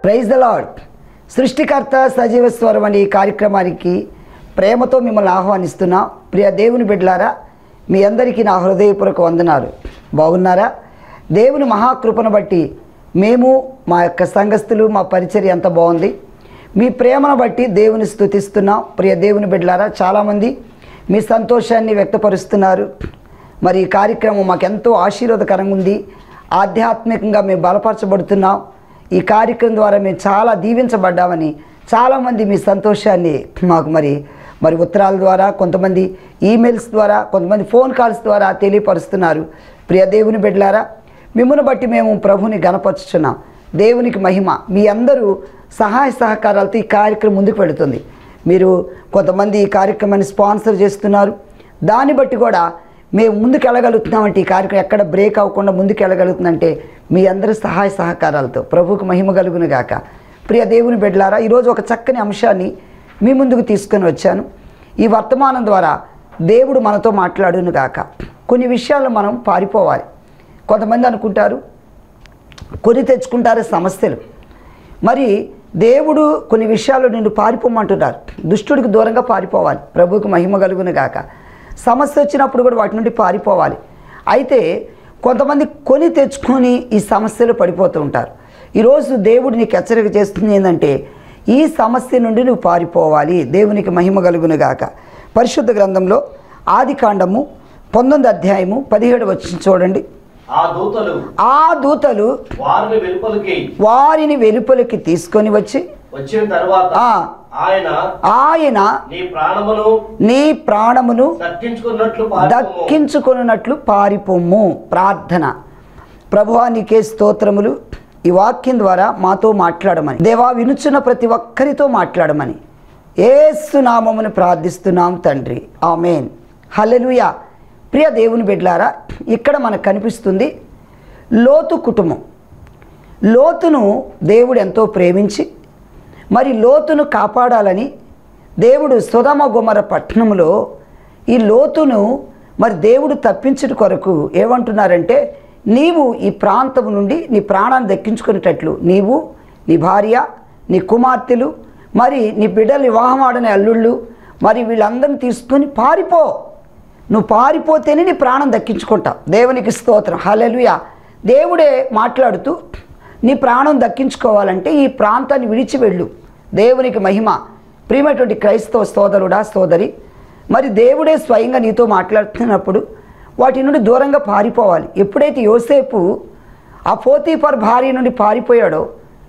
Praise the lord సృష్టికర్త సజీవ స్వరం అనే ఈ కార్యక్రమానికి ప్రేమతో మిమ్మల్ని ఆహ్వానిస్తున్నా ప్రియ దేవుని బిడ్డలారా మీ అందరికీ నా హృదయపూర్వక వందనాలు బాగున్నారా దేవుని మహాకృపను బట్టి మేము మా యొక్క సంఘస్థులు మా పరిచర్య ఎంత బాగుంది మీ ప్రేమను బట్టి దేవుని స్తుతిస్తున్నాం ప్రియ దేవుని బిడ్డలారా చాలామంది మీ సంతోషాన్ని వ్యక్తపరుస్తున్నారు మరి ఈ కార్యక్రమం మాకెంతో ఆశీర్వాదకరంగా ఉంది ఆధ్యాత్మికంగా మేము బలపరచబడుతున్నాం ఈ కార్యక్రమం ద్వారా మేము చాలా దీవించబడ్డామని చాలామంది మీ సంతోషాన్ని మాకు మరి మరి ఉత్తరాల ద్వారా కొంతమంది ఈమెయిల్స్ ద్వారా కొంతమంది ఫోన్ కాల్స్ ద్వారా తెలియపరుస్తున్నారు ప్రియ దేవుని బిడ్డలారా మిమ్మల్ని బట్టి మేము ప్రభుని గణపరుచుతున్నాం దేవునికి మహిమ మీ అందరూ సహాయ సహకారాలతో ఈ కార్యక్రమం ముందుకు వెళుతుంది మీరు కొంతమంది ఈ కార్యక్రమాన్ని స్పాన్సర్ చేస్తున్నారు దాన్ని బట్టి కూడా మేము ముందుకు వెళ్ళగలుగుతున్నామంటే ఈ కార్యక్రమం ఎక్కడ బ్రేక్ అవ్వకుండా ముందుకు వెళ్ళగలుగుతుందంటే మీ అందరి సహాయ సహకారాలతో ప్రభువుకు మహిమ కలుగును గాక ప్రియ దేవుని బిడ్డలారా ఈరోజు ఒక చక్కని అంశాన్ని మీ ముందుకు తీసుకొని వచ్చాను ఈ వర్తమానం ద్వారా దేవుడు మనతో మాట్లాడును గాక కొన్ని విషయాలు మనం పారిపోవాలి కొంతమంది అనుకుంటారు కొని తెచ్చుకుంటారు సమస్యలు మరి దేవుడు కొన్ని విషయాలు నిన్ను పారిపోమంటున్నారు దుష్టుడికి దూరంగా పారిపోవాలి ప్రభువుకు మహిమ కలుగును గాక సమస్య వచ్చినప్పుడు కూడా వాటి నుండి పారిపోవాలి అయితే కొంతమంది కొని తెచ్చుకొని ఈ సమస్యలు పడిపోతూ ఉంటారు ఈరోజు దేవుడు నీకు హెచ్చరిక చేస్తుంది ఏంటంటే ఈ సమస్య నుండి నువ్వు పారిపోవాలి దేవునికి మహిమ కలుగును గాక పరిశుద్ధ గ్రంథంలో ఆది కాండము పంతొమ్మిది అధ్యాయము పదిహేడు వచ్చి చూడండి ఆ దూతలు ఆ దూతలు వారిని వెలుపలికి వారిని వెలుపలికి తీసుకొని వచ్చి వచ్చిన తర్వాత ఆ ఆయన ఆయన నీ ప్రాణమును నీ ప్రాణమును దక్కించుకున్నట్లు పారిపోము. దక్కించుకొనున్నట్లు పారిపోము ప్రార్థన ప్రభువా నీకే స్తోత్రములు ఈ వాక్యం ద్వారా మాతో మాట్లాడమని దేవా వినుచున్న ప్రతి ఒక్కరితో మాట్లాడమని ఏసు నామమును ప్రార్థిస్తున్నాం తండ్రి ఆమెన్ హల్లెలూయా ప్రియ దేవుని బిడ్లారా ఇక్కడ మనకు కనిపిస్తుంది లోతు కుటుంబం లోతును దేవుడు ఎంతో ప్రేమించి మరి లోతును కాపాడాలని దేవుడు సుధమ గుమర పట్టణంలో ఈ లోతును మరి దేవుడు తప్పించుట కొరకు ఏమంటున్నారంటే నీవు ఈ ప్రాంతం నుండి నీ ప్రాణాన్ని దక్కించుకునేటట్లు నీవు నీ భార్య నీ కుమార్తెలు మరి నీ బిడ్డలు వివాహం ఆడని అల్లుళ్ళు మరి వీళ్ళందరిని తీసుకొని పారిపో నువ్వు పారిపోతేనే నీ ప్రాణం దక్కించుకుంటావు దేవునికి స్తోత్రం హల్లెలూయా దేవుడే మాట్లాడుతూ నీ ప్రాణం దక్కించుకోవాలంటే ఈ ప్రాంతాన్ని విడిచి వెళ్ళు దేవునికి మహిమ ప్రియమైనటువంటి క్రైస్తవ సోదరుడా సోదరి మరి దేవుడే స్వయంగా నీతో మాట్లాడుతున్నప్పుడు వాటి నుండి దూరంగా పారిపోవాలి ఎప్పుడైతే యోసేపు ఆ పోతీపర్ భార్య నుండి పారిపోయాడో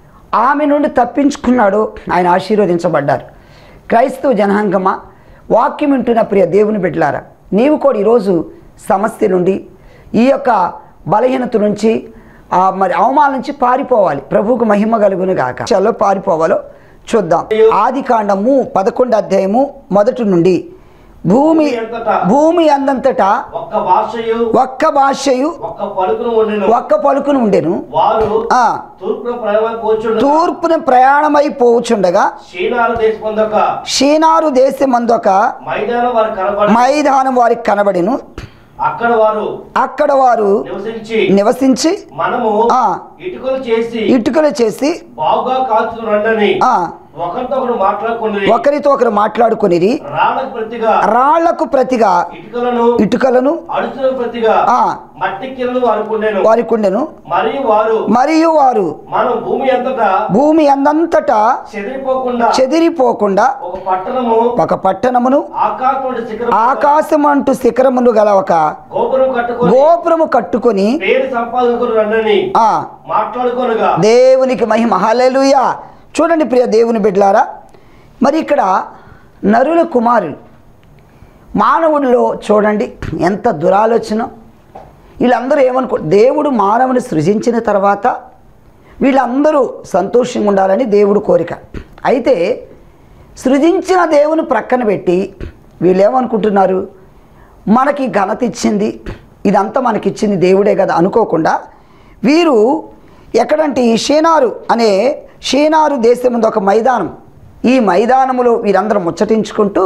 ఆమె నుండి తప్పించుకున్నాడో ఆయన ఆశీర్వదించబడ్డారు క్రైస్తవ జనాంగమా వాక్యం వింటున్న ప్రియ దేవుని బిడ్డలారా నీవు కూడా ఈరోజు సమస్య నుండి ఈ యొక్క బలహీనత నుంచి ఆ మరి అవమానం నుంచి పారిపోవాలి ప్రభువుకు మహిమ కలుగును గాక చలో పారిపోవాలో చూద్దాం ఆది కాండము పదకొండు అధ్యాయము మొదటి నుండి భూమి భూమి అందంతటా ఒక్క భాషయు ఒక్క భాషయు ఒక్క పలుకును ఉండెను ఒక్క పలుకును ఉండెను వారు ఆ తూర్పున ప్రయాణమై కూర్చుండ తూర్పున ప్రయాణమై పోవుచుండగా క్షీణాలు దేశపొందక షీనారు దేశమందొక మైదానం వారు కనబడి మైదానం వారికి కనబడిను అక్కడ వారు అక్కడ వారు నివసించి నివసించి మనము ఆ. ఇటుకలు చేసి ఇటుకలు చేసి బాగుగా కాల్చుకుని రండని ఆ ఒకరితో ఒకరు మాట్లాడుకుని ఒకరితో ఒకరు మాట్లాడుకొనిరి రాళ్ళకు ప్రతిగా రాళ్లకు ప్రతిగా ఇటుకలను ఇటుకలను అడుచులకు ప్రతిగా ఆ మట్టి కిరణలు అనుకుండేను వారికుండెను మరియు వారు మరియు వారు మనం భూమి అంతటా భూమి అందంతటా చెదిరిపోకుండా చెదిరిపోకుండా ఒక పట్టణము ఒక పట్టణమును ఆకాశం శిఖరం ఆకాశం అంటూ శిఖరమును గల ఒక గోపురం కట్టుకొని గోపురము కట్టుకొని పేరు సంపాదకులు రండని ఆ మాట్లాడుకొనగా దేవునికి మహిమ హల్లెలూయా చూడండి ప్రియ దేవుని బిడ్డలారా మరి ఇక్కడ నరుల కుమారులు మానవుడిలో చూడండి ఎంత దురాలోచన వీళ్ళందరూ ఏమనుకో దేవుడు మానవుని సృజించిన తర్వాత వీళ్ళందరూ సంతోషంగా ఉండాలని దేవుడు కోరిక అయితే సృజించిన దేవుని ప్రక్కన పెట్టి వీళ్ళు ఏమనుకుంటున్నారు మనకి ఘనత ఇచ్చింది ఇదంతా మనకిచ్చింది దేవుడే కదా అనుకోకుండా వీరు ఎక్కడంటే ఈ షేనారు అనే షేనారు దేశం ఉంది ఒక మైదానం ఈ మైదానములో వీరందరూ ముచ్చటించుకుంటూ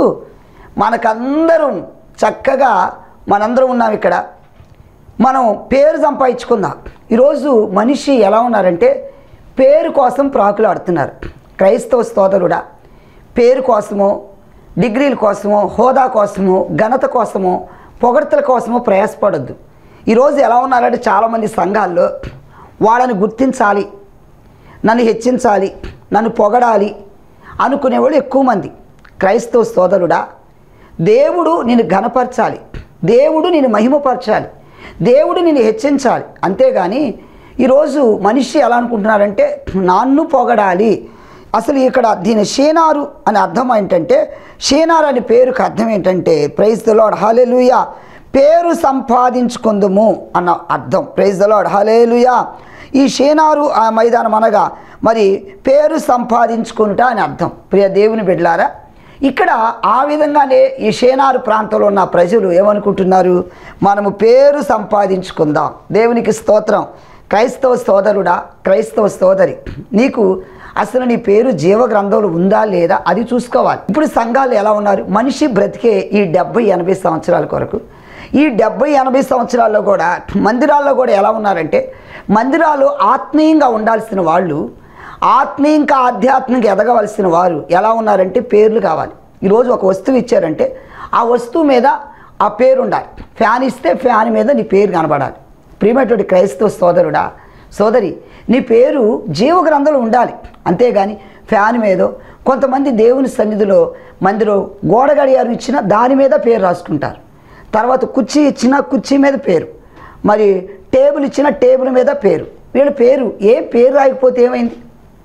మనకందరం చక్కగా మనందరం ఉన్నాం ఇక్కడ మనం పేరు సంపాదించుకుందాం ఈరోజు మనిషి ఎలా ఉన్నారంటే పేరు కోసం ప్రాకులాడుతున్నారు క్రైస్తవ సోదరుడా పేరు కోసమో డిగ్రీల కోసమో హోదా కోసమో ఘనత కోసమో పొగడ్తల కోసమో ప్రయాసపడొద్దు ఈరోజు ఎలా ఉన్నారంటే చాలామంది సంఘాల్లో వాళ్ళని గుర్తించాలి నన్ను హెచ్చించాలి నన్ను పొగడాలి అనుకునేవాళ్ళు ఎక్కువ మంది క్రైస్తవ సోదరుడా దేవుడు నిన్ను ఘనపరచాలి దేవుడు నిన్ను మహిమపరచాలి దేవుడు నిన్ను హెచ్చించాలి అంతేగాని ఈరోజు మనిషి ఎలా అనుకుంటున్నారంటే నన్ను పొగడాలి అసలు ఇక్కడ దీని షేనారు అని అర్థం ఏంటంటే షేనారు అనే పేరుకి అర్థం ఏంటంటే ప్రైజ్ ద లాడ్ హలెలుయా పేరు సంపాదించుకుందుము అన్న అర్థం ప్రైజ్ ద లాడ్ హలేలుయా ఈ షేనారు ఆ మైదానం అనగా మరి పేరు సంపాదించుకునుట అని అర్థం ప్రియ దేవుని బిడ్డలారా ఇక్కడ ఆ విధంగానే ఈ షేనారు ప్రాంతంలో ఉన్న ప్రజలు ఏమనుకుంటున్నారు మనము పేరు సంపాదించుకుందాం దేవునికి స్తోత్రం క్రైస్తవ సోదరుడా క్రైస్తవ సోదరి నీకు అసలు నీ పేరు జీవ గ్రంథంలో ఉందా లేదా అది చూసుకోవాలి ఇప్పుడు సంఘాలు ఎలా ఉన్నారు మనిషి బ్రతికే ఈ డెబ్బై ఎనభై సంవత్సరాల కొరకు ఈ డెబ్బై ఎనభై సంవత్సరాల్లో కూడా మందిరాల్లో కూడా ఎలా ఉన్నారంటే మందిరాలు ఆత్మీయంగా ఉండాల్సిన వాళ్ళు ఆత్మీయంగా ఆధ్యాత్మికంగా ఎదగవలసిన వారు ఎలా ఉన్నారంటే పేర్లు కావాలి ఈరోజు ఒక వస్తువు ఇచ్చారంటే ఆ వస్తువు మీద ఆ పేరు ఉండాలి ఫ్యాన్ ఇస్తే ఫ్యాన్ మీద నీ పేరు కనబడాలి ప్రియమైనటువంటి క్రైస్తవ సోదరుడా సోదరి నీ పేరు జీవ గ్రంథంలో ఉండాలి అంతేగాని ఫ్యాన్ మీదో కొంతమంది దేవుని సన్నిధిలో మందిలో గోడ గడియారం ఇచ్చిన దాని మీద పేరు రాసుకుంటారు తర్వాత కుర్చీ ఇచ్చిన కుర్చీ మీద పేరు మరి టేబుల్ ఇచ్చిన టేబుల్ మీద పేరు వీళ్ళ పేరు ఏ పేరు రాయకపోతే ఏమైంది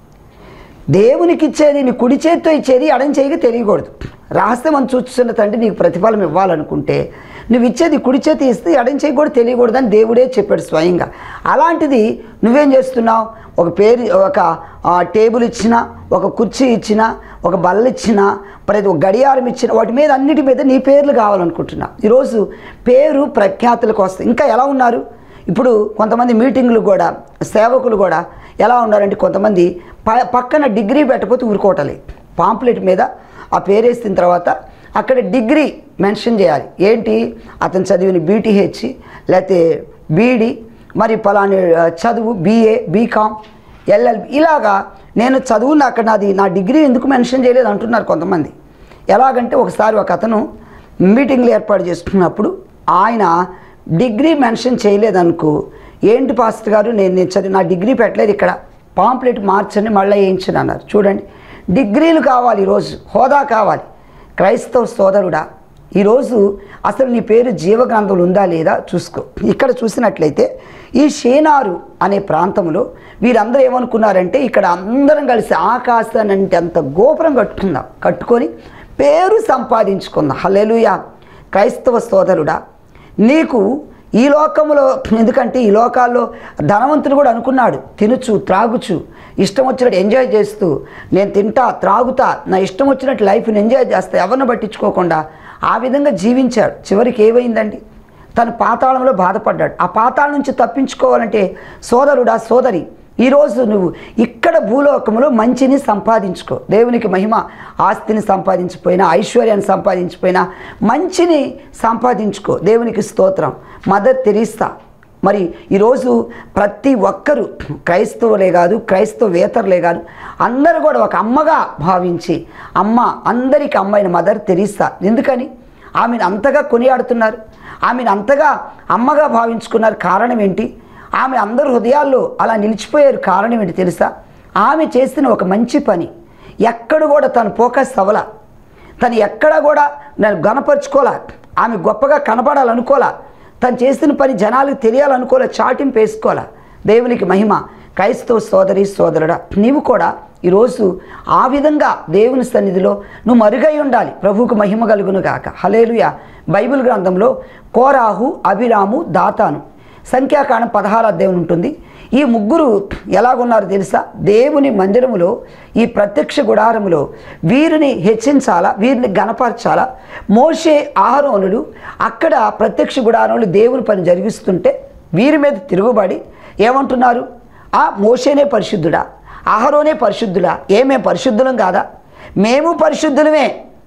దేవునికి ఇచ్చేది నీ కుడి చేతితో ఇచ్చేది ఎడం చేయగా తెలియకూడదు రహస్యం అని చూస్తున్న తండ్రి నీకు ప్రతిఫలం ఇవ్వాలనుకుంటే నువ్వు ఇచ్చేది కుడి చేతి ఇస్తే ఎడం చేయి కూడా తెలియకూడదని దేవుడే చెప్పాడు స్వయంగా అలాంటిది నువ్వేం చేస్తున్నావు ఒక పేరు ఒక ఆ, టేబుల్ ఇచ్చిన ఒక కుర్చీ ఇచ్చిన ఒక బల్ల ఇచ్చిన ప్రతి ఒక గడియారం ఇచ్చిన వాటి మీద అన్నిటి మీద నీ పేర్లు కావాలనుకుంటున్నా ఈరోజు పేరు ప్రఖ్యాతులకు వస్తాయి ఇంకా ఎలా ఉన్నారు ఇప్పుడు కొంతమంది మీటింగులు కూడా సేవకులు కూడా ఎలా ఉన్నారంటే కొంతమంది ప పక్కన డిగ్రీ పెట్టకపోతే ఊరుకోవటలే పాంప్లెట్ మీద ఆ పేరేసిన తర్వాత అక్కడ డిగ్రీ మెన్షన్ చేయాలి ఏంటి అతను చదివిన బీటీహెచ్ లేకపోతే బీడీ మరి పలాని ఆ, చదువు బీఏ బీకామ్ ఎల్ఎల్బి ఇలాగా నేను చదువున్న అక్కడ నాది నా డిగ్రీ ఎందుకు మెన్షన్ చేయలేదు అంటున్నారు కొంతమంది ఎలాగంటే ఒకసారి ఒక అతను మీటింగ్లు ఏర్పాటు చేసుకున్నప్పుడు ఆయన డిగ్రీ మెన్షన్ చేయలేదనుకో ఏంటి పాస్టర్ గారు నేను నేను చదివి నా డిగ్రీ పెట్టలేదు ఇక్కడ పాంప్లెట్ మార్చండి మళ్ళీ వేయించండి అన్నారు చూడండి డిగ్రీలు కావాలి ఈరోజు హోదా కావాలి క్రైస్తవ సోదరుడా ఈరోజు అసలు నీ పేరు జీవగ్రంథంలో ఉందా లేదా చూసుకో ఇక్కడ చూసినట్లయితే ఈ షేనారు అనే ప్రాంతంలో వీరందరూ ఏమనుకున్నారంటే ఇక్కడ అందరం కలిసి ఆకాశాన్ని అంటే అంత గోపురం కట్టుకుందాం కట్టుకొని పేరు సంపాదించుకుందాం హల్లెలూయా క్రైస్తవ సోదరుడా నీకు ఈ లోకంలో ఎందుకంటే ఈ లోకాల్లో ధనవంతుడు కూడా అనుకున్నాడు తినుచు త్రాగుచు ఇష్టం వచ్చినట్టు ఎంజాయ్ చేస్తూ నేను తింటా త్రాగుతా నా ఇష్టం వచ్చినట్టు లైఫ్ని ఎంజాయ్ చేస్తా ఎవరిని పట్టించుకోకుండా ఆ విధంగా జీవించాడు చివరికి ఏమైందండి తను పాతాళంలో బాధపడ్డాడు ఆ పాతాళం నుంచి తప్పించుకోవాలంటే సోదరుడా సోదరి ఈరోజు నువ్వు ఇక్కడ భూలోకంలో మంచిని సంపాదించుకో దేవునికి మహిమ ఆస్తిని సంపాదించిపోయినా ఐశ్వర్యాన్ని సంపాదించిపోయినా మంచిని సంపాదించుకో దేవునికి స్తోత్రం మదర్ తెరీస్తా మరి ఈరోజు ప్రతి ఒక్కరూ క్రైస్తవులే కాదు క్రైస్తవేతరులే కాదు అందరూ కూడా ఒక అమ్మగా భావించి అమ్మ అందరికి అమ్మైన మదర్ తెరీస్తా ఎందుకని ఆమెను అంతగా కొనియాడుతున్నారు ఆమెను అంతగా అమ్మగా భావించుకున్నారు కారణం ఏంటి ఆమె అందరు హృదయాల్లో అలా నిలిచిపోయారు కారణం ఏంటి తెలుసా ఆమె చేసిన ఒక మంచి పని ఎక్కడ కూడా తను ఫోకస్ అవ్వలా తను ఎక్కడ కూడా నేను గనపరుచుకోలే ఆమె గొప్పగా కనపడాలనుకోలే తను చేసిన పని జనాలకు తెలియాలనుకోలే చాటింపు వేసుకోలే దేవునికి మహిమ క్రైస్తవ సోదరి సోదరుడా నీవు కూడా ఈరోజు ఆ విధంగా దేవుని సన్నిధిలో నువ్వు మరుగై ఉండాలి ప్రభువుకు మహిమ కలుగును గాక హలేలుయ బైబిల్ గ్రంథంలో కోరాహు అభిరాము దాతాను సంఖ్యాకాండం పదహారు అధ్యాయం ఉంటుంది ఈ ముగ్గురు ఎలాగున్నారు తెలుసా దేవుని మందిరములో ఈ ప్రత్యక్ష గుడారములో వీరిని హెచ్చించాలా వీరిని గణపరచాలా మోషే ఆహరోనుడు అక్కడ ప్రత్యక్ష గుడారంలో దేవుని పని జరిగిస్తుంటే వీరి మీద తిరుగుబడి ఏమంటున్నారు ఆ మోషేనే పరిశుద్ధుడా ఆహరోనే పరిశుద్ధుడా ఏమే పరిశుద్ధులం కాదా మేము పరిశుద్ధులమే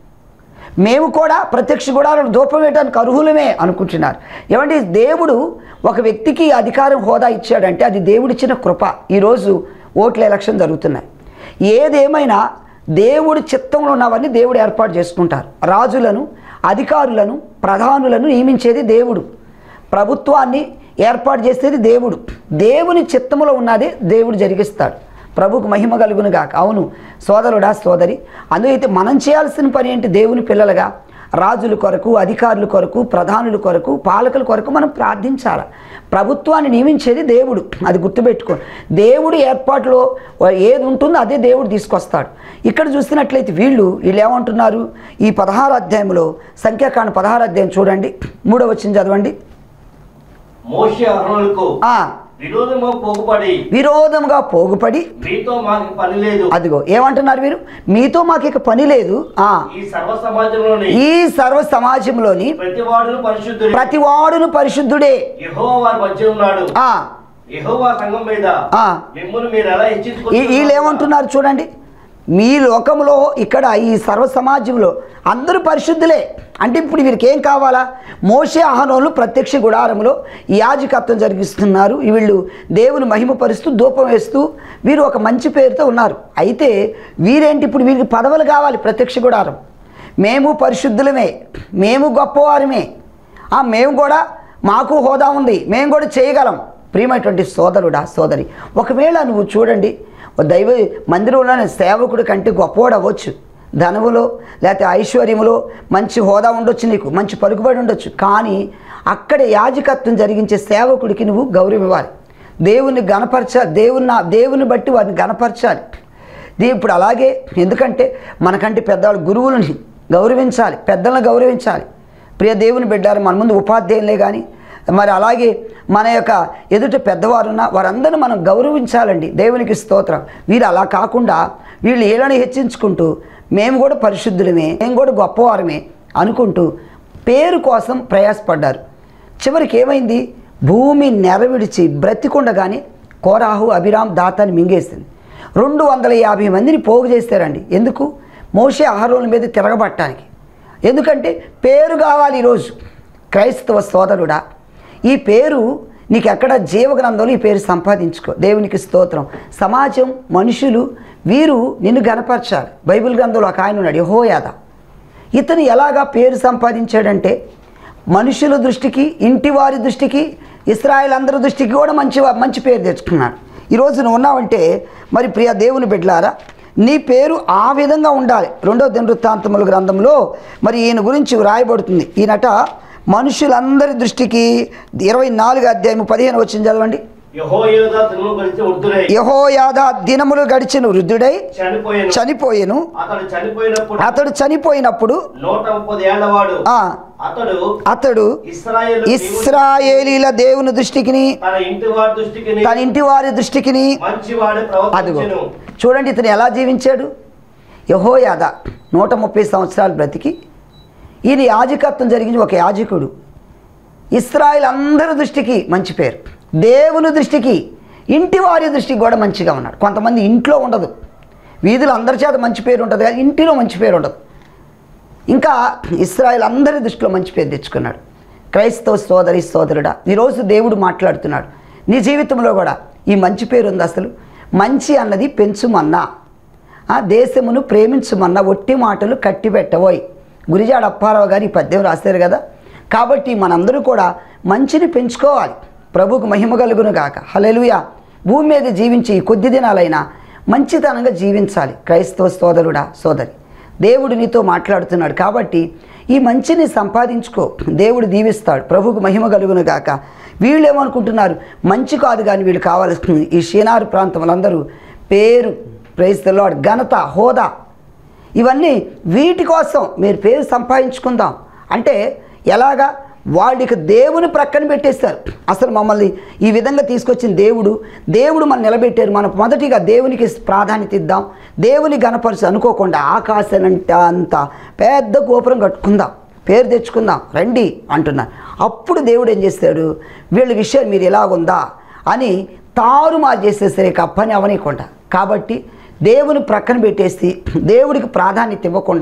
మేము కూడా ప్రత్యక్ష గుడాలను దూపం వేయడానికి అర్హులమే అనుకుంటున్నారు ఏమండి దేవుడు ఒక వ్యక్తికి అధికారం హోదా ఇచ్చాడంటే అది దేవుడిచ్చిన కృప ఈరోజు ఓట్ల ఎలక్షన్ జరుగుతున్నాయి ఏదేమైనా దేవుడి చిత్తంలో ఉన్నవన్నీ దేవుడు ఏర్పాటు చేసుకుంటారు రాజులను అధికారులను ప్రధానులను నియమించేది దేవుడు ప్రభుత్వాన్ని ఏర్పాటు చేసేది దేవుడు దేవుని చిత్తములో ఉన్నదే దేవుడు జరిగిస్తాడు ప్రభుకు మహిమ కలుగును గాక అవును సోదరుడా సోదరి అందుకైతే మనం చేయాల్సిన పని ఏంటి దేవుని పిల్లలుగా రాజుల కొరకు అధికారుల కొరకు ప్రధానుల కొరకు పాలకుల కొరకు మనం ప్రార్థించాలి ప్రభుత్వాన్ని నియమించేది దేవుడు అది గుర్తుపెట్టుకో దేవుడు ఏర్పాటులో ఏది ఉంటుందో అదే దేవుడు తీసుకొస్తాడు ఇక్కడ చూసినట్లయితే వీళ్ళు వీళ్ళు ఏమంటున్నారు ఈ పదహారు అధ్యాయంలో సంఖ్యాకాండ పదహారు అధ్యాయం చూడండి మూడో వచ్చిన చదవండి మోషే అహరోనులకు ఆ విరోధము పోగుపడి విరోధముగా పోగుపడి మీతో మాకు పని లేదు అదిగో ఏమంటున్నారు వీరు మీతో మాకు ఇక పని లేదు ఆ ఈ సర్వ సమాజంలోని ఈ సర్వ సమాజంలోని ప్రతి వాడును పరిశుద్ధుడు ప్రతి వాడును పరిశుద్ధుడే యెహోవా వారి మధ్య ఉన్నాడు ఆ యెహోవా సంఘం మీద ఆ. మిమ్మల్ని మీరు ఎలా ఈ- హెచ్చించుకుంటున్నారు వీళ్ళు ఏమంటున్నారు చూడండి మీ లోకంలో ఇక్కడ ఈ సర్వ సమాజంలో అందరూ పరిశుద్ధులే అంటే ఇప్పుడు వీరికి ఏం కావాలా మోసే ఆహ్వానంలో ప్రత్యక్ష గుడారంలో యాజకత్వం జరిగిస్తున్నారు వీళ్ళు దేవుని మహిమపరుస్తూ ధూపం వేస్తూ వీరు ఒక మంచి పేరుతో ఉన్నారు అయితే వీరేంటి ఇప్పుడు వీరికి పదవులు కావాలి ప్రత్యక్ష గుడారం మేము పరిశుద్ధులమే మేము గొప్పవారమే ఆ, మేము కూడా మాకు హోదా ఉంది మేము కూడా చేయగలం ప్రియమైనటువంటి సోదరుడా సోదరి ఒకవేళ నువ్వు చూడండి ఓ దైవ మందిరంలోని సేవకుడి కంటే గొప్పవాడు అవ్వచ్చు ధనములో లేకపోతే ఐశ్వర్యములో మంచి హోదా ఉండొచ్చు నీకు మంచి పలుకుబడి ఉండొచ్చు కానీ అక్కడ యాజకత్వం జరిగించే సేవకుడికి నువ్వు గౌరవం ఇవ్వాలి దేవుని గణపరచాలి దేవుని దేవుని బట్టి వారిని గణపరచాలి దీ ఇప్పుడు అలాగే ఎందుకంటే మనకంటే పెద్దవాళ్ళు గురువులని గౌరవించాలి పెద్దలను గౌరవించాలి ప్రియ దేవుని బిడ్డారు మన ముందు ఉపాధ్యాయులే కానీ మరి అలాగే మన యొక్క ఎదుట పెద్దవారున్న వారందరిని మనం గౌరవించాలండి దేవునికి స్తోత్రం వీరు అలా కాకుండా వీళ్ళు ఏళ్ళని హెచ్చించుకుంటూ మేము కూడా పరిశుద్ధులమే మేము కూడా గొప్పవారమే అనుకుంటూ పేరు కోసం ప్రయాసపడ్డారు చివరికి ఏమైంది భూమి నెరవిడిచి బ్రతికుండగానే కోరాహు అభిరామ్ దాతాన్ని మింగేసింది రెండు వందల యాభై మందిని పోగు చేశారండి ఎందుకు మోసే ఆహారం మీద తిరగబట్టడానికి ఎందుకంటే పేరు కావాలి ఈరోజు క్రైస్తవ సోదరుడా ఈ పేరు నీకు ఎక్కడ జీవగ్రంథంలో ఈ పేరు సంపాదించుకో దేవునికి స్తోత్రం సమాజం మనుషులు వీరు నిన్ను గనపరచాలి బైబిల్ గ్రంథంలో ఒక ఆయన ఉన్నాడు యహోయాద ఇతను ఎలాగా పేరు సంపాదించాడంటే మనుషుల దృష్టికి ఇంటి వారి దృష్టికి ఇస్రాయల్ అందరి దృష్టికి కూడా మంచి మంచి పేరు తెచ్చుకున్నాడు ఈరోజు నువ్వు ఉన్నావంటే మరి ప్రియ దేవుని బిడ్డలారా నీ పేరు ఆ విధంగా ఉండాలి రెండో దినవృత్తాంతముల గ్రంథంలో మరి ఈయన గురించి వ్రాయబడుతుంది ఈయనట మనుషులందరి దృష్టికి ఇరవై నాలుగు అధ్యాయం పదిహేను వచ్చింది చదవండి యెహోయాదా దినములు గడిచి వృద్ధుడై యహోయాద దినములు గడిచిన వృద్ధుడై చనిపోయాను చనిపోయెను అతడు చనిపోయినప్పుడు అతడు చనిపోయినప్పుడు నూట ముప్పది ఏళ్లవాడు ఆ, అతడు అతడు ఇస్రాయేల్ ఇస్రాయేలీల దేవుని దృష్టికిని తన ఇంటి వారి దృష్టికి తన ఇంటి వారి దృష్టికిని మంచివాడే అదిగో ప్రవర్తించెను చూడండి ఇతను ఎలా జీవించాడు యహోయాద నూట ముప్పై సంవత్సరాలు బ్రతికి ఈయన యాజకత్వం జరిగించి ఒక యాజకుడు ఇస్రాయిల్ అందరి దృష్టికి మంచి పేరు దేవుని దృష్టికి ఇంటి వారి దృష్టికి కూడా మంచిగా ఉన్నాడు కొంతమంది ఇంట్లో ఉండదు వీధులు అందరి చేత మంచి పేరు ఉంటుంది కానీ ఇంటిలో మంచి పేరు ఉండదు ఇంకా ఇస్రాయల్ అందరి దృష్టిలో మంచి పేరు తెచ్చుకున్నాడు క్రైస్తవ సోదరి సోదరుడా ఈరోజు దేవుడు మాట్లాడుతున్నాడు నీ జీవితంలో కూడా ఈ మంచి పేరు ఉంది అసలు మంచి అన్నది పెంచుమన్నా ఆ దేశమును ప్రేమించుమన్న ఒట్టి మాటలు కట్టిపెట్టబోయ్ గురిజాడ అప్పారావు గారు ఈ పద్యం రాశారు కదా కాబట్టి మనందరూ కూడా మంచిని పెంచుకోవాలి ప్రభుకు మహిమ కలుగును గాక హలెలుయా భూమి మీద జీవించి ఈ కొద్ది దినాలైనా మంచితనంగా జీవించాలి క్రైస్తవ సోదరుడా సోదరి దేవుడు నీతో మాట్లాడుతున్నాడు కాబట్టి ఈ మంచిని సంపాదించుకో దేవుడు దీవిస్తాడు ప్రభుకు మహిమ కలుగును గాక వీళ్ళు ఏమనుకుంటున్నారు మంచి కాదు కానీ వీళ్ళు కావాల్సింది ఈ షీనారు ప్రాంతములందరూ పేరు ప్రైస్తలాడు ఘనత హోదా ఇవన్నీ వీటి కోసం మీరు పేరు సంపాదించుకుందాం అంటే ఎలాగా వాళ్ళకి దేవుని ప్రక్కన పెట్టేస్తారు అసలు మమ్మల్ని ఈ విధంగా తీసుకొచ్చిన దేవుడు దేవుడు మనం నిలబెట్టారు మనం మొదటిగా దేవునికి ప్రాధాన్యత ఇద్దాం దేవుని గణపరుచు అనుకోకుండా ఆకాశనంట అంత పెద్ద గోపురం కట్టుకుందాం పేరు తెచ్చుకుందాం రండి అంటున్నారు అప్పుడు దేవుడు ఏం చేస్తాడు వీళ్ళ విషయం మీరు ఎలాగుందా అని తారుమారు చేసేసరి ఇక ఆ పని అవనీయకుండా కాబట్టి దేవుని ప్రక్కన పెట్టేసి దేవుడికి ప్రాధాన్యత ఇవ్వకుండా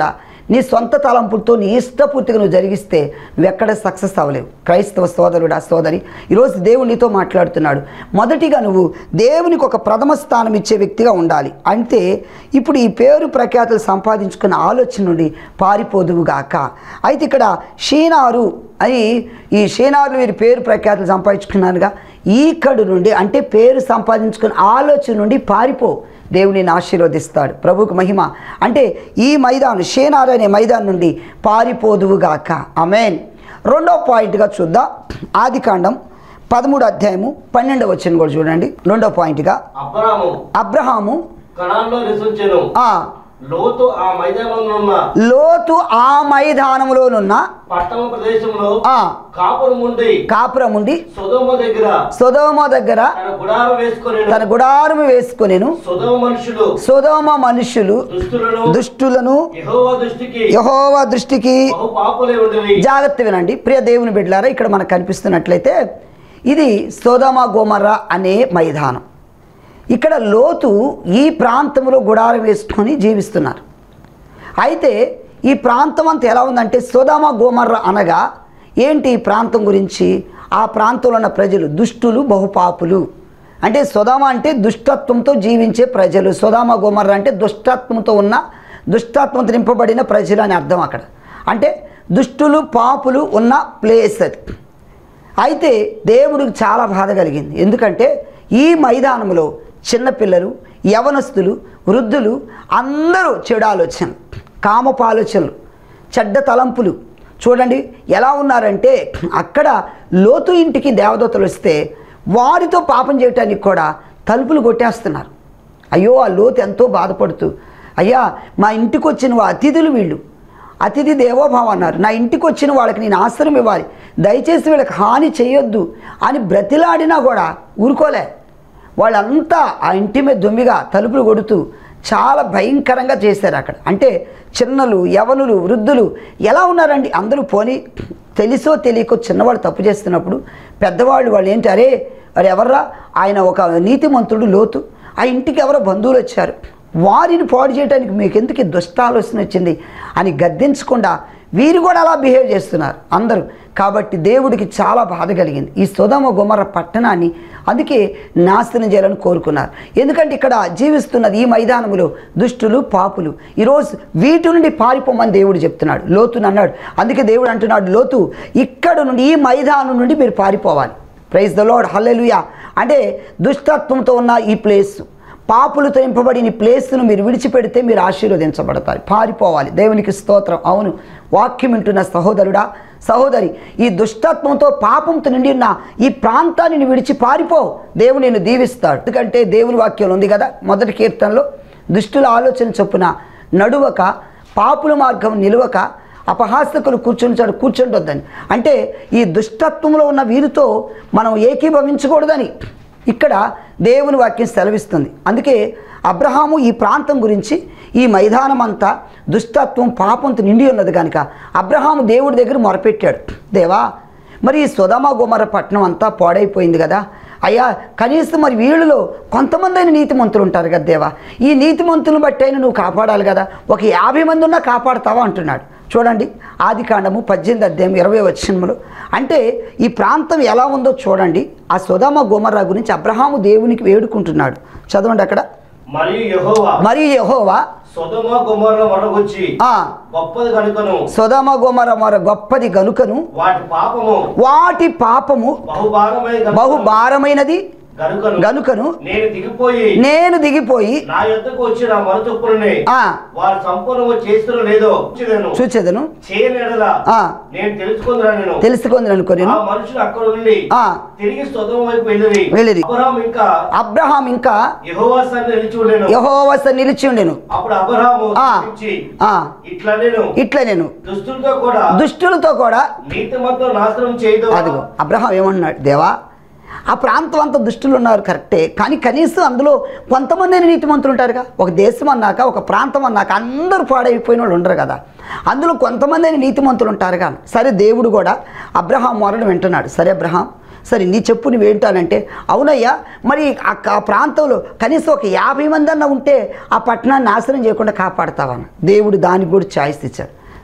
నీ సొంత తలంపులతో నీ ఇష్టపూర్తిగా నువ్వు జరిగిస్తే నువ్వు ఎక్కడ సక్సెస్ అవ్వలేవు క్రైస్తవ సోదరుడు ఆ సోదరి ఈరోజు దేవుడు నీతో మాట్లాడుతున్నాడు మొదటిగా నువ్వు దేవునికి ఒక ప్రథమ స్థానం ఇచ్చే వ్యక్తిగా ఉండాలి అంటే ఇప్పుడు ఈ పేరు ప్రఖ్యాతులు సంపాదించుకున్న ఆలోచన నుండి పారిపోదువుగాక అయితే ఇక్కడ షీనారు అని ఈ షీనారులు వీరి పేరు ప్రఖ్యాతులు సంపాదించుకున్నారుగా ఈకడు నుండి అంటే పేరు సంపాదించుకున్న ఆలోచన నుండి పారిపో దేవునిని ఆశీర్వదిస్తాడు ప్రభువుకు మహిమ అంటే ఈ మైదానం షేనార్ అనే మైదానం నుండి పారిపోదువుగాక అమేన్ రెండో పాయింట్గా చూద్దాం ఆది కాండం పదమూడు అధ్యాయము పన్నెండవ వచ్చిన కూడా చూడండి రెండో పాయింట్గా అబ్రాము అబ్రహాము కణాల్లో నివసించెను ఆ లోతు ఆ మైదానంలో ఉన్న లోతు ఆ మైదానములోనున్న పట్టణ ప్రదేశంలో ఆ కాపురం ఉండి కాపురం ఉండి సుధోమ దగ్గర సొదోమ దగ్గర తన గుడారం వేసుకొని తన గుడారము వేసుకొనెను సుధోమ మనుషులు సొదోమ మనుషులు దుష్టులను దుష్టులను యెహోవా దృష్టికి యహోవా దృష్టికి బహు పాపులే ఉండేవి జాగ్రత్త వినండి ప్రియ దేవుని బిడ్డలారా ఇక్కడ మనకు కనిపిస్తున్నట్లయితే ఇది సోదమ గోమర్ర అనే మైదానం ఇక్కడ లోతు ఈ ప్రాంతంలో గుడారం వేసుకొని జీవిస్తున్నారు అయితే ఈ ప్రాంతం అంతా ఎలా ఉందంటే సోదామ గోమర్ర అనగా ఏంటి ఈ ప్రాంతం గురించి ఆ ప్రాంతంలో ఉన్న ప్రజలు దుష్టులు బహుపాపులు అంటే సోదామ అంటే దుష్టత్వంతో జీవించే ప్రజలు సోదామ గోమర్ర అంటే దుష్టత్వంతో ఉన్న దుష్టత్వంతో నింపబడిన ప్రజలు అని అర్థం అక్కడ అంటే దుష్టులు పాపులు ఉన్న ప్లేస్ అది అయితే దేవుడికి చాలా బాధ కలిగింది ఎందుకంటే ఈ మైదానంలో చిన్నపిల్లలు యవనస్తులు వృద్ధులు అందరూ చెడు ఆలోచనలు కామపు ఆలోచనలు చెడ్డ తలంపులు చూడండి ఎలా ఉన్నారంటే అక్కడ లోతు ఇంటికి దేవదూతలు వస్తే వారితో పాపం చేయటానికి కూడా తలుపులు కొట్టేస్తున్నారు అయ్యో ఆ లోతు ఎంతో బాధపడుతూ అయ్యా మా ఇంటికి వచ్చిన వా- అతిథులు వీళ్ళు అతిథి దేవోభావ అన్నారు నా ఇంటికి వచ్చిన వాళ్ళకి నేను ఆశ్రయం ఇవ్వాలి దయచేసి వీళ్ళకి హాని చేయొద్దు అని బ్రతిలాడినా కూడా ఊరుకోలే వాళ్ళంతా ఆ ఇంటి మీద దొమ్మిగా తలుపులు కొడుతూ చాలా భయంకరంగా చేశారు అక్కడ అంటే చిన్నలు యవనులు వృద్ధులు ఎలా ఉన్నారండి అందరూ పోని తెలుసో తెలియకో చిన్నవాళ్ళు తప్పు చేస్తున్నప్పుడు పెద్దవాళ్ళు వాళ్ళు ఏంటి అరే అరే ఎవర్రా ఆయన ఒక నీతిమంతుడు లోతు ఆ ఇంటికి ఎవరో బంధువులు వచ్చారు వారిని పాడు చేయడానికి మీకు ఎందుకు ఈ దుష్ట ఆలోచన వచ్చింది అని గద్దించకుండా వీరు కూడా అలా బిహేవ్ చేస్తున్నారు అందరూ కాబట్టి దేవుడికి చాలా బాధ కలిగింది ఈ సుధమ గుమర పట్టణాన్ని అందుకే నాశనం చేయాలని కోరుకున్నారు ఎందుకంటే ఇక్కడ జీవిస్తున్నది ఈ మైదానంలో దుష్టులు పాపులు ఈరోజు వీటి నుండి పారిపోమని దేవుడు చెప్తున్నాడు లోతుని అన్నాడు అందుకే దేవుడు అంటున్నాడు లోతు ఇక్కడ నుండి ఈ మైదానం నుండి మీరు పారిపోవాలి ప్రైజ్ ద లార్డ్ హల్లెలూయా అంటే దుష్టత్వంతో ఉన్న ఈ ప్లేస్ పాపులతో నింపబడిన ఈ ప్లేస్ను మీరు విడిచిపెడితే మీరు ఆశీర్వదించబడతారు పారిపోవాలి దేవునికి స్తోత్రం అవును వాక్యం వింటున్న సహోదరుడా సహోదరి ఈ దుష్టత్వంతో పాపంతో నిండి ఉన్న ఈ ప్రాంతాన్ని నువ్వు విడిచి పారిపో దేవుడు నేను దీవిస్తాడు ఎందుకంటే దేవుని వాక్యం ఉంది కదా మొదటి కీర్తనలో దుష్టుల ఆలోచన చొప్పున నడువక పాపుల మార్గం నిలువక అపహాసకులు కూర్చుంటాడు కూర్చుంటొద్దని అంటే ఈ దుష్టత్వంలో ఉన్న వీరితో మనం ఏకీభవించకూడదని ఇక్కడ దేవుని వాక్యం సెలవిస్తుంది అందుకే అబ్రహాము ఈ ప్రాంతం గురించి ఈ మైదానం అంతా దుష్టత్వం పాపంతో నిండి ఉన్నది కనుక అబ్రహాము దేవుడి దగ్గర మొరపెట్టాడు దేవా మరి ఈ సుధమ గుమర పట్టణం అంతా పాడైపోయింది కదా అయ్యా కనీసం మరి వీళ్ళలో కొంతమంది అయిన నీతిమంతులు ఉంటారు కదా దేవా ఈ నీతిమంతులను బట్టి అయినా నువ్వు కాపాడాలి కదా ఒక యాభై మంది ఉన్నా కాపాడుతావా అంటున్నాడు చూడండి ఆది కాండము పద్దెనిమిది అధ్యాయం ఇరవై వచ్చినములు అంటే ఈ ప్రాంతం ఎలా ఉందో చూడండి ఆ సుధమ గుమర్రా గురించి అబ్రహాము దేవునికి వేడుకుంటున్నాడు చదవండి అక్కడ మరియు యెహోవా మరియు యెహోవా సొదొమ గొమొర్ర వరగొచ్చి ఆ గొప్పది కనుకను సుధమ గుమర మర గొప్పది గనుకను వాటి పాపము వాటి పాపము బహుభారమైన బహు భారమైనది గనుకను గనుకను నేను దిగిపోయి నేను దిగిపోయి నా యొద్దకు వచ్చి నా మనచొప్పులని ఆ వారు సంపూర్ణము చేస్తున్న లేదో చూచెదను. చూచెదను చేయని ఎడల ఆ నేను తెలుసుకుందిరా నేను తెలుసుకుంది అనుకొని ఆ మనుషులు అక్కడ నుండి ఆ తిరిగి స్వతం వైపు వెళ్ళిరి వెళ్ళిరి. అబ్రహాం ఇంకా అబ్రహాం ఇంకా యెహోవా సన్నిధి నిలిచి ఉండెను యహోవస నిలిచి ఉండెను అప్పుడు అబ్రహాము ఆ. చూచి, ఆ ఇట్లా నేను ఇట్లా నేను దుష్టులతో కూడా దుష్టులతో కూడా నీతిమంతులు నాశనం చేయదు అదిగో అబ్రహాం ఏమన్నాడు దేవా ఆ ప్రాంతం అంతా దుష్టులు ఉన్నారు కరెక్టే కానీ కనీసం అందులో కొంతమంది నీతిమంతులు ఉంటారుగా ఒక దేశం అన్నాక ఒక ప్రాంతం అన్నాక అందరూ పాడైపోయిన వాళ్ళు ఉండరు కదా అందులో కొంతమంది నీతిమంతులు ఉంటారుగా సరే దేవుడు కూడా అబ్రహాం మొరను వింటున్నాడు సరే అబ్రహాం సరే నీ చెప్పు నువ్వేంటానంటే అవునయ్యా మరి ఆ ఆ ప్రాంతంలో కనీసం ఒక యాభై మంది అన్న ఉంటే ఆ పట్టణాన్ని నాశనం చేయకుండా కాపాడతావని దేవుడు దానికి కూడా ఛాయిస్ ఇచ్చాడు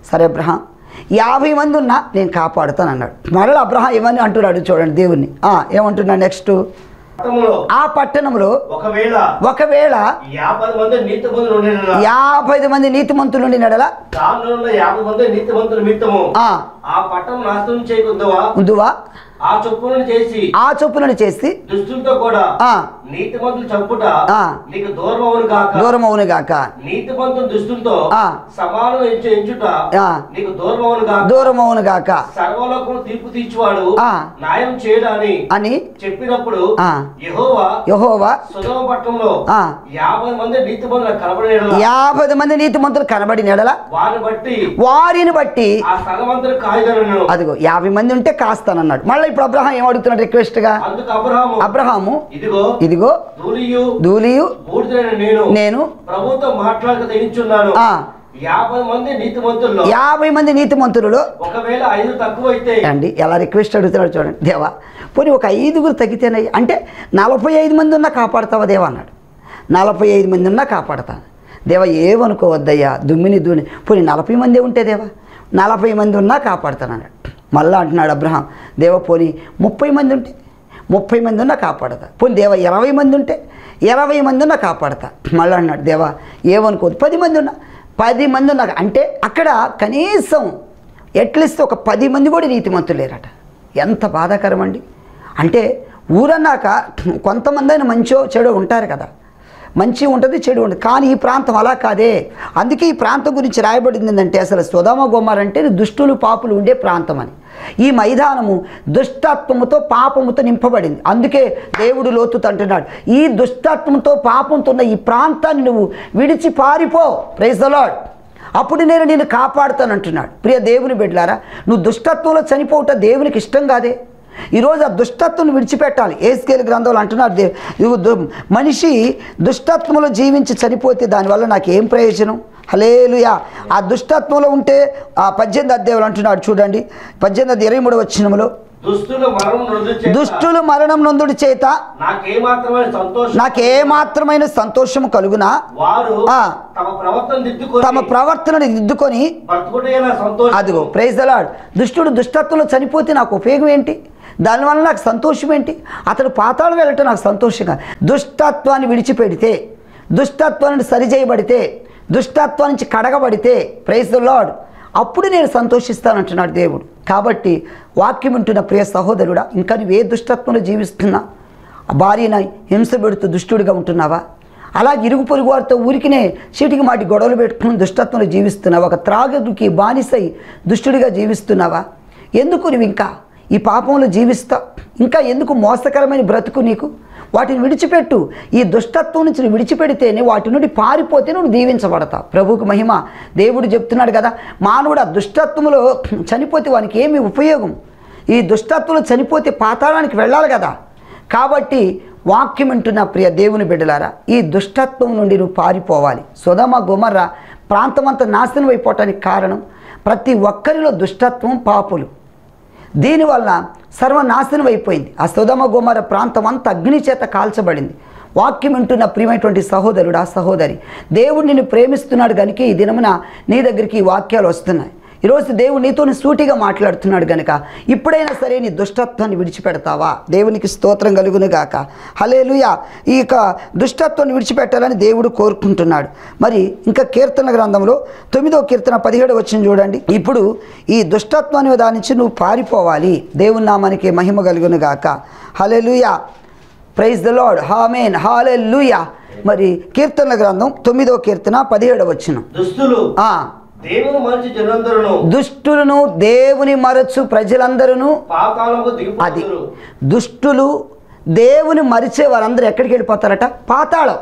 సరే అబ్రహాం యాభై మంది ఉన్నా నేను కాపాడుతాను అన్నాడు మరలా అబ్రహాం ఇవన్నీ అంటున్నాడు చూడండి దేవుణ్ణి ఆ, ఏమంటున్నాడు నెక్స్ట్ పట్టణంలో ఆ పట్టణంలో ఒకవేళ ఒకవేళ యాభై మంది నీతి మందులు ఉండేలా యాభై మంది నీతిమంతులు ఉండి నడల దానిలో ఉన్న యాభై మంది నీతి మంతుల నిమిత్తము ఆ, ఆ పట్టణం నాశనం చేయకుందవా ఉందువా ఆ చొప్పులను చేసి ఆ చొప్పులను చేసి దుష్టులతో కూడా ఆ, నీతి మంతులు చంపుట ఆ. నీకు దూరం అవును కాక దూరం అవునుగాక నీతి మంతులు దుష్టులతో ఆ. సమానం ఎంచు ఎంచుట ఆ. నీకు దూరం అవును కాక దూరం అవునుగాక సర్వలోకము తీర్పు తీర్చువాడు ఆ. న్యాయం చేయడాని అని చెప్పినప్పుడు ఆ. యెహోవా యహోవా సుధమ పట్టణంలో ఆ. యాభై మంది నీతి మందుల కనబడేలా యాభై మంది నీతిమంతులు కనబడి నెడల వారిని బట్టి వారిని బట్టి ఆ స్థలమంతరు కాయగలను అదిగో యాభై మంది ఉంటే కాస్తానన్నాడు మళ్ళీ ఇప్పుడు అబ్రహాం ఏం అడుగుతున్నాడు రిక్వెస్ట్గా అందుకు అబ్రహాము అబ్రహాము ఇదిగో ఇదిగో ధూళియు ధూళియు బూడిదైన నేను నేను ప్రభుత్వం మాట్లాడక తెగించున్నాను ఆ. యాభై మంది నీతి మంతుల్లో యాభై మంది నీతిమంతులలో ఒకవేళ ఐదు తక్కువైతే అండి ఎలా రిక్వెస్ట్ అడుగుతున్నాడు చూడండి దేవా పోనీ ఒక ఐదుగురు తగ్గితేనయ్యి అంటే నలభై ఐదు మంది ఉన్నా కాపాడతావా దేవా అన్నాడు నలభై ఐదు మంది ఉన్నా కాపాడతాను దేవా ఏమనుకోవద్దయ్యా దుమ్మిని దూని పోనీ నలభై మంది ఉంటే దేవా నలభై మంది ఉన్నా కాపాడతాను అన్నాడు మళ్ళా అంటున్నాడు అబ్రహాం దేవ పోనీ ముప్పై మంది ఉంటే ముప్పై మంది ఉన్నా కాపాడతా పోనీ దేవ ఇరవై మంది ఉంటే ఇరవై మంది ఉన్నా కాపాడతా మళ్ళీ అన్నాడు దేవా ఏమనుకోవద్దు పది మంది ఉన్నా పది మంది ఉన్నా అంటే అక్కడ కనీసం ఎట్లీస్ట్ ఒక పది మంది కూడా నీతిమంతులు లేరట ఎంత బాధాకరం అండి అంటే ఊరన్నాక కొంతమంది అయినా మంచో చెడో ఉంటారు కదా మంచి ఉంటుంది చెడు ఉంటుంది కానీ ఈ ప్రాంతం అలా కాదే అందుకే ఈ ప్రాంతం గురించి రాయబడింది ఏంటంటే అసలు సుధామ గోమార్ అంటే దుష్టులు పాపులు ఉండే ప్రాంతం అని ఈ మైదానము దుష్టత్వముతో పాపముతో నింపబడింది అందుకే దేవుడు లోతుతో అంటున్నాడు ఈ దుష్టత్వంతో పాపంతో ఉన్న ఈ ప్రాంతాన్ని నువ్వు విడిచి పారిపో ప్రైజ్ ద లార్డ్ అప్పుడు నేను నిన్ను కాపాడుతాను అంటున్నాడు ప్రియ దేవుని బిడ్డలారా నువ్వు దుష్టత్వంలో చనిపోవట దేవునికి ఇష్టం కాదే ఈరోజు ఆ దుష్టత్వం విడిచిపెట్టాలి ఏస్కేల్ గ్రంథంలో అంటున్నారు దే ఇదిగో దు- మనిషి దుష్టత్వంలో జీవించి చనిపోతే దానివల్ల నాకు ఏం ప్రయోజనం హలేలుయా ఆ దుష్టత్వంలో ఉంటే ఆ పద్దెనిమిది అధ్యాయులు అంటున్నాడు చూడండి పద్దెనిమిది ఇరవై మూడు వచ్చినములో దుస్తులు మరణం నొందు చేత దుష్టులు మరణం నొందుడి చేత నాకేమాత్రమైన సంతోషం నాకేమాత్రమైన సంతోషము కలుగునా వారు ఆ. తమ ప్రవర్తన దిద్దుకొని తమ ప్రవర్తనను దిద్దుకొని బ్రతుకుటేలా సంతోషం అదిగో ప్రైజ్ దలాడ్ దుష్టుడు దుష్టత్వంలో చనిపోతే నాకు ఉపయోగం ఏంటి దానివల్ల నాకు సంతోషం ఏంటి అతడు పాతాళం వెళ్ళటం నాకు సంతోషంగా దుష్టత్వాన్ని విడిచిపెడితే దుష్టత్వాన్ని సరిచేయబడితే దుష్టత్వం నుంచి కడగబడితే ప్రైజ్ ద లాడ్ అప్పుడు నేను సంతోషిస్తానంటున్నాడు దేవుడు కాబట్టి వాక్యం వింటున్న ప్రియ సహోదరుడా ఇంకా నువ్వు ఏ దుష్టత్వంలో జీవిస్తున్నా భార్యన హింస పెడుతూ దుష్టుడిగా ఉంటున్నావా అలాగే ఇరుగు పొరుగు వారితో ఊరికినే చీటికి మాటి గొడవలు పెట్టుకుని దుష్టత్వంలో జీవిస్తున్నావా ఒక త్రాగదుకి బానిసై దుష్టుడిగా జీవిస్తున్నావా ఎందుకు నువ్వు ఇంకా ఈ పాపంలో జీవిస్తా ఇంకా ఎందుకు మోసకరమైన బ్రతుకు నీకు వాటిని విడిచిపెట్టు ఈ దుష్టత్వం నుంచి నువ్వు విడిచిపెడితేనే వాటి నుండి పారిపోతే నువ్వు దీవించబడతావు ప్రభువుకు మహిమ దేవుడు చెప్తున్నాడు కదా మానవుడు ఆ దుష్టత్వంలో చనిపోతే వానికి ఏమి ఉపయోగం ఈ దుష్టత్వంలో చనిపోతే పాతాళానికి వెళ్ళాలి కదా కాబట్టి వాక్యం వింటున్న ప్రియ దేవుని బిడ్డలారా ఈ దుష్టత్వం నుండి నువ్వు పారిపోవాలి సుధమ గుమర్ర ప్రాంతం అంతా నాశనం అయిపోవటానికి కారణం ప్రతి ఒక్కరిలో దుష్టత్వం పాపులు దీనివల్ల సర్వనాశనం అయిపోయింది ఆ సుధమ గుమర ప్రాంతం అంతా అగ్ని చేత కాల్చబడింది వాక్యం వింటున్న ప్రియమైనటువంటి సహోదరుడు ఆ సహోదరి దేవుడు నిన్ను ప్రేమిస్తున్నాడు కనుక ఈ దినమున నీ దగ్గరికి ఈ వాక్యాలు వస్తున్నాయి ఈరోజు దేవుడు నీతో సూటిగా మాట్లాడుతున్నాడు కనుక ఇప్పుడైనా సరే నీ దుష్టత్వాన్ని విడిచిపెడతావా దేవునికి స్తోత్రం కలుగును గాక హలేలుయా ఈ యొక్క దుష్టత్వాన్ని విడిచిపెట్టాలని దేవుడు కోరుకుంటున్నాడు మరి ఇంకా కీర్తన గ్రంథంలో తొమ్మిదో కీర్తన పదిహేడు వచ్చిన చూడండి ఇప్పుడు ఈ దుష్టత్వాన్ని దాని నుంచి నువ్వు పారిపోవాలి దేవుని నామానికి మహిమ కలుగును గాక hallelujah praise the Lord amen hallelujah మరి కీర్తన గ్రంథం తొమ్మిదో కీర్తన పదిహేడు వచ్చిన దుస్తులు దేవుని మనిషి జనందరును దుష్టులను దేవుని మరచు ప్రజలందరూ పాతాళము అది దిగిపోతున్నారు దుష్టులు దేవుని మరిచే వారందరూ ఎక్కడికి వెళ్ళిపోతారట పాతాళం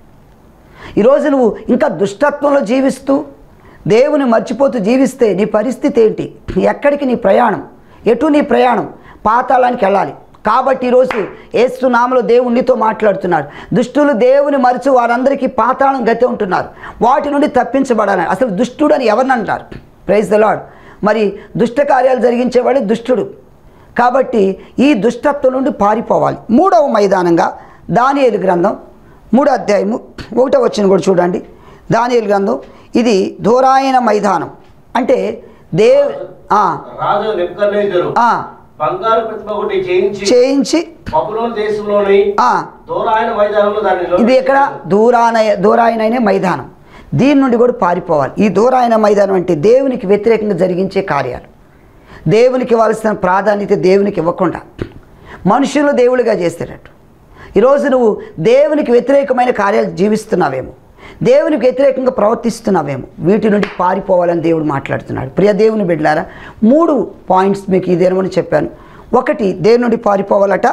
ఈరోజు నువ్వు ఇంకా దుష్టత్వంలో జీవిస్తూ దేవుని మర్చిపోతూ జీవిస్తే నీ పరిస్థితి ఏంటి ఎక్కడికి నీ ప్రయాణం ఎటు నీ ప్రయాణం పాతాళానికి వెళ్ళాలి కాబట్టి ఈరోజు ఏసునామలో దేవుడు నీతో మాట్లాడుతున్నాడు దుష్టులు దేవుని మరిచి వారందరికీ పాతాళం గతి ఉంటున్నారు వాటి నుండి తప్పించబడాలని అసలు దుష్టుడు అని ఎవరిని అంటారు ప్రైజ్ ద లాడ్ మరి దుష్ట కార్యాలు జరిగించేవాడు దుష్టుడు కాబట్టి ఈ దుష్టత్వం నుండి పారిపోవాలి మూడవ మైదానంగా దానియేలు గ్రంథం మూడో అధ్యాయము ఒకటో వచ్చిన కూడా చూడండి దానియేలు గ్రంథం ఇది దూరాయన మైదానం అంటే దేవ్ ఆ, రాజు నెప్పుకన్నేజరు ఆ, బంగారు ప్రతిమ ఒకటి చేయించి చేయించి బబులోని దేశంలోని ఆ, దూరాయన మైదానంలో దాన్ని ఇది ఎక్కడ దూరాన దూరాయనైన మైదానం దీని నుండి కూడా పారిపోవాలి ఈ దూరాయన మైదానం అంటే దేవునికి వ్యతిరేకంగా జరిగించే కార్యాలు దేవునికి ఇవ్వాల్సిన ప్రాధాన్యత దేవునికి ఇవ్వకుండా మనుషులు దేవుడిగా చేసేటట్టు ఈరోజు నువ్వు దేవునికి వ్యతిరేకమైన కార్యాలు జీవిస్తున్నావేమో దేవునికి వ్యతిరేకంగా ప్రవర్తిస్తున్నావేమో వీటి నుండి పారిపోవాలని దేవుడు మాట్లాడుతున్నాడు ప్రియ దేవుని బిడ్డలారా మూడు పాయింట్స్ మీకు ఇదేమని చెప్పాను ఒకటి దేవుని నుండి పారిపోవాలట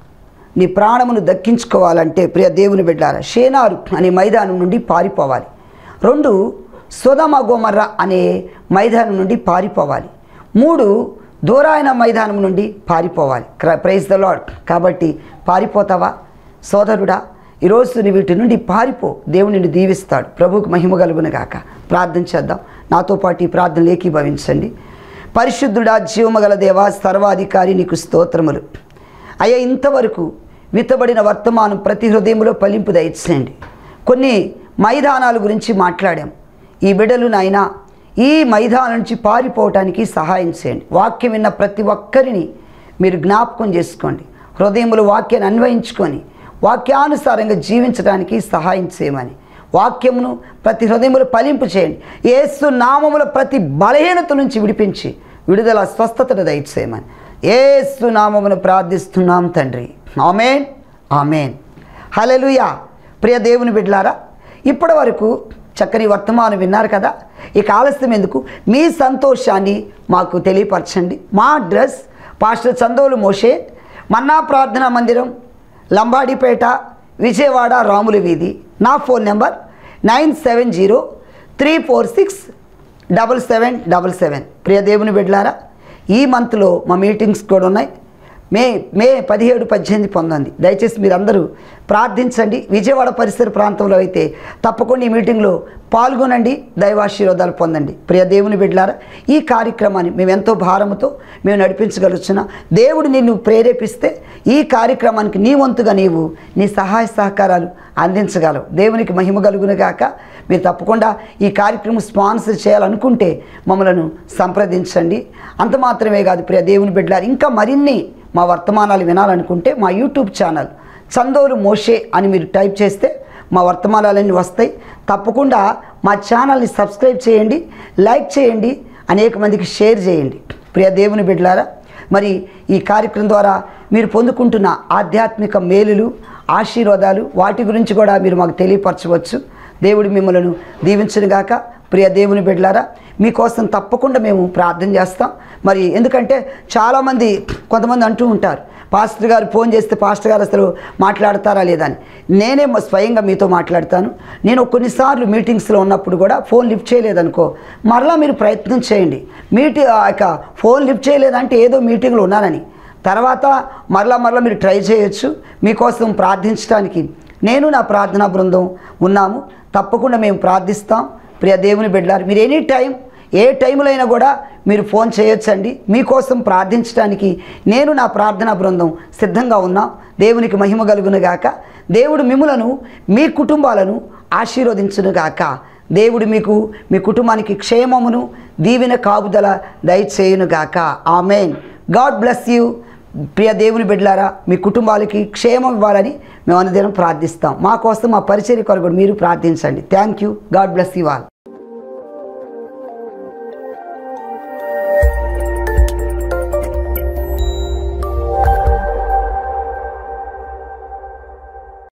నీ ప్రాణమును దక్కించుకోవాలంటే ప్రియ దేవుని బిడ్డారా షేనారు అనే మైదానం నుండి పారిపోవాలి రెండు సుధమ గోమర్ర అనే మైదానం నుండి పారిపోవాలి మూడు దూరాయన మైదానం నుండి పారిపోవాలి క్ర- ప్రైజ్ ద లాడ్ కాబట్టి పారిపోతావా సోదరుడా ఈరోజు నీ వీటి నుండి పారిపో దేవుని నిన్ను దీవిస్తాడు ప్రభువుకు మహిమ కలుగును గాక ప్రార్థన చేద్దాం నాతో పాటు ఈ ప్రార్థనలు ఏకీభవించండి పరిశుద్ధుడా జీవమగల దేవా సర్వాధికారి నీకు స్తోత్రములు అయ్యా ఇంతవరకు విత్తబడిన వర్తమానం ప్రతి హృదయంలో ఫలింపు దయచేయండి కొన్ని మైదానాల గురించి మాట్లాడాం ఈ బిడ్డలు నాయన ఈ మైదానం నుంచి పారిపోవటానికి సహాయం చేయండి వాక్యం విన్న ప్రతి ఒక్కరిని మీరు జ్ఞాపకం చేసుకోండి హృదయములు వాక్యాన్ని అన్వయించుకొని వాక్యానుసారంగా జీవించడానికి సహాయం చేయమని వాక్యమును ప్రతి హృదయములు ఫలింపు చేయండి ఏసు నామముల ప్రతి బలహీనత నుంచి విడిపించి విడుదల స్వస్థతను దయచేయమని ఏసు నామమును ప్రార్థిస్తున్నాం తండ్రి ఆమెన్ ఆమెన్ హలలుయా ప్రియ దేవుని బిడ్లారా ఇప్పటి వరకు చక్కని వర్తమానం విన్నారు కదా ఇక ఆలస్యం ఎందుకు మీ సంతోషాన్ని మాకు తెలియపరచండి మా address pastor Chandolu Moshe Manna ప్రార్థనా మందిరం లంబాడిపేట విజయవాడ రాముల వీధి నా phone number nine seven zero three four six double seven double seven ప్రియ దేవుని బిడ్డలారా ఈ మంత్లో మా మీటింగ్స్ కూడా ఉన్నాయి మే మే పదిహేడు పద్దెనిమిది పంతొమ్మిది దయచేసి మీరందరూ ప్రార్థించండి విజయవాడ పరిసర ప్రాంతంలో అయితే తప్పకుండా ఈ మీటింగ్లో పాల్గొనండి దైవాశీర్వాదాలు పొందండి ప్రియ దేవుని బిడ్డలారా ఈ కార్యక్రమాన్ని మేము ఎంతో భారముతో మేము నడిపించగలుగుతున్నా దేవుడు నిన్ను ప్రేరేపిస్తే ఈ కార్యక్రమానికి నీ వంతుగా నీవు నీ సహాయ సహకారాలు అందించగలవు దేవునికి మహిమ కలుగును గాక మీరు తప్పకుండా ఈ కార్యక్రమం స్పాన్సర్ చేయాలనుకుంటే మమ్మలను సంప్రదించండి అంత మాత్రమే కాదు ప్రియ దేవుని బిడ్డలారు ఇంకా మరిన్ని మా వర్తమానాలు వినాలనుకుంటే మా యూట్యూబ్ ఛానల్ చందోలు మోషే అని మీరు టైప్ చేస్తే మా వర్తమానాలన్నీ వస్తాయి తప్పకుండా మా ఛానల్ని సబ్స్క్రైబ్ చేయండి లైక్ చేయండి అనేక మందికి షేర్ చేయండి ప్రియ దేవుని బిడ్డలారా మరి ఈ కార్యక్రమం ద్వారా మీరు పొందుకుంటున్న ఆధ్యాత్మిక మేలులు ఆశీర్వాదాలు వాటి గురించి కూడా మీరు మాకు తెలియపరచవచ్చు దేవుడు మిమ్మలను దీవించునుగాక ప్రియ దేవుని బిడ్డలారా మీకోసం తప్పకుండా మేము ప్రార్థన చేస్తాం మరి ఎందుకంటే చాలామంది కొంతమంది అంటూ ఉంటారు పాస్టర్ గారు ఫోన్ చేస్తే పాస్టర్ గారు అసలు మాట్లాడతారా లేదా అని నేనే మ- స్వయంగా మీతో మాట్లాడతాను నేను కొన్నిసార్లు మీటింగ్స్లో ఉన్నప్పుడు కూడా ఫోన్ లిఫ్ట్ చేయలేదనుకో మరలా మీరు ప్రయత్నం చేయండి మీటి ఆ యొక్క ఫోన్ లిఫ్ట్ చేయలేదంటే ఏదో మీటింగ్లో ఉన్నానని తర్వాత మరలా మరలా మీరు ట్రై చేయొచ్చు మీకోసం ప్రార్థించడానికి నేను నా ప్రార్థనా బృందం ఉన్నాము తప్పకుండా మేము ప్రార్థిస్తాం ప్రియ దేవుని బిడ్డలారు మీరు ఎనీ టైం ఏ టైంలో అయినా కూడా మీరు ఫోన్ చేయొచ్చండి మీకోసం ప్రార్థించడానికి నేను నా ప్రార్థనా బృందం సిద్ధంగా ఉన్నాం దేవునికి మహిమ కలుగును గాక దేవుడు మిమ్ములను మీ కుటుంబాలను ఆశీర్వదించును గాక దేవుడు మీకు మీ కుటుంబానికి క్షేమమును దీవెన కాపుదల దయచేయును గాక ఆమెన్ గాడ్ బ్లెస్ యూ ప్రియ దేవుని బిడ్డలారా మీ కుటుంబాలకి క్షేమం ఇవ్వాలని మేము అనుదినం ప్రార్థిస్తాం మా కోసం మా పరిచర్య కొరకు మీరు ప్రార్థించండి thank you God bless you all